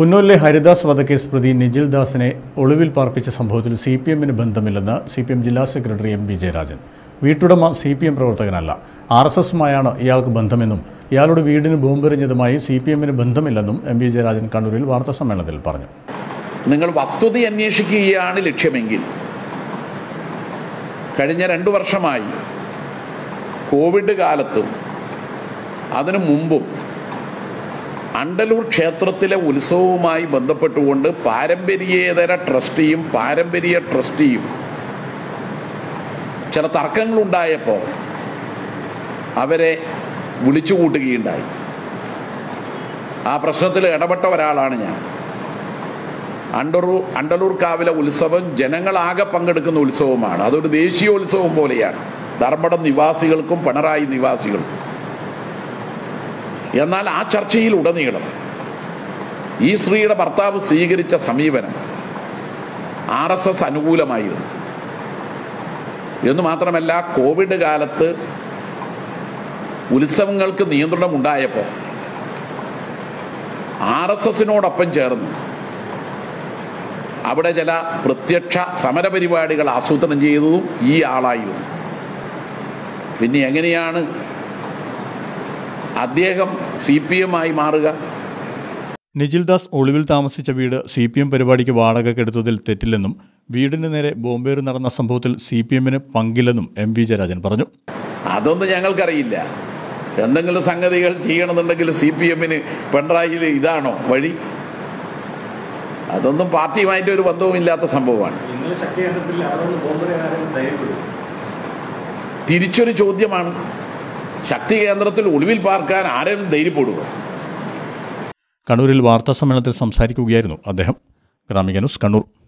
പുന്നൂരിലെ ഹരിദാസ് വധക്കേസ് പ്രതി നിജിൽ ദാസിനെ ഒളിവിൽ പാർപ്പിച്ച സംഭവത്തിൽ സി പി എമ്മിന് ബന്ധമില്ലെന്ന് സി പി എം ജില്ലാ സെക്രട്ടറി എം വി ജയരാജൻ വീട്ടുടമ സി പി എം പ്രവർത്തകനല്ല ആർ എസ് എസുമായാണ് ഇയാൾക്ക് ബന്ധമെന്നും ഇയാളുടെ വീടിന് ബോംബെറിഞ്ഞതുമായി സി പി എമ്മിന് ബന്ധമില്ലെന്നും എം വി ജയരാജൻ കണ്ണൂരിൽ വാർത്താസമ്മേളനത്തിൽ പറഞ്ഞു നിങ്ങൾ വസ്തുത അന്വേഷിക്കുകയാണ് ലക്ഷ്യമെങ്കിൽ കഴിഞ്ഞ രണ്ടു വർഷമായി കോവിഡ് കാലത്തും അതിനു മുമ്പും അണ്ടലൂർ ക്ഷേത്രത്തിലെ ഉത്സവവുമായി ബന്ധപ്പെട്ടുകൊണ്ട് പാരമ്പര്യേതര ട്രസ്റ്റിയും പാരമ്പര്യ ട്രസ്റ്റിയും ചില തർക്കങ്ങളുണ്ടായപ്പോൾ അവരെ വിളിച്ചു കൂട്ടുകയുണ്ടായി ആ പ്രശ്നത്തിൽ ഇടപെട്ട ഒരാളാണ് ഞാൻ അണ്ടറൂർ അണ്ടലൂർ കാവിലെ ഉത്സവം ജനങ്ങളാകെ പങ്കെടുക്കുന്ന ഉത്സവമാണ് അതൊരു ദേശീയോത്സവം പോലെയാണ് ധർമ്മടം നിവാസികൾക്കും പിണറായി നിവാസികൾക്കും എന്നാൽ ആ ചർച്ചയിൽ ഉടനീളം ഈ സ്ത്രീയുടെ ഭർത്താവ് സ്വീകരിച്ച സമീപനം ആർ എസ് എസ് അനുകൂലമായിരുന്നു എന്ന് മാത്രമല്ല കോവിഡ് കാലത്ത് ഉത്സവങ്ങൾക്ക് നിയന്ത്രണം ഉണ്ടായപ്പോൾ ആർ എസ് എസിനോടൊപ്പം ചേർന്ന് അവിടെ ചില പ്രത്യക്ഷ സമരപരിപാടികൾ ആസൂത്രണം ചെയ്തതും ഈ ആളായിരുന്നു പിന്നെ എങ്ങനെയാണ് അദ്ദേഹം സി പി എം ആയി മാറുക നിജിൽ ദാസ് ഒളിവിൽ താമസിച്ച വീട് സി പി എം പരിപാടിക്ക് വാടകയ്ക്കെടുത്തതിൽ തെറ്റില്ലെന്നും വീടിന് നേരെ ബോംബേറ് നടന്ന സംഭവത്തിൽ സി പി എമ്മിന് പങ്കില്ലെന്നും എം വി ജയരാജൻ പറഞ്ഞു അതൊന്നും ഞങ്ങൾക്കറിയില്ല എന്തെങ്കിലും സംഗതികൾ ചെയ്യണമെന്നുണ്ടെങ്കിൽ സി പി എമ്മിന് പിണറായിയിൽ ഇതാണോ വഴി അതൊന്നും പാർട്ടിയുമായിട്ട് ഒരു ബന്ധവുമില്ലാത്ത സംഭവമാണ് നിങ്ങൾ ശക്തി കേന്ദ്രത്തിൽ അവിടെ നിന്ന് ബോംബ് എറിയാൻ ആരെങ്കിലും ധൈര്യപ്പെടും തിരിച്ചൊരു ചോദ്യമാണ് ശക്തി കേന്ദ്രത്തിൽ ഒളിവിൽ പാർക്കാൻ ആരെങ്കിലും ധൈര്യപ്പെടുക കണ്ണൂരിൽ വാർത്താസമ്മേളനത്തിൽ സംസാരിക്കുകയായിരുന്നു അദ്ദേഹം ഗ്രാമിക ന്യൂസ് കണ്ണൂർ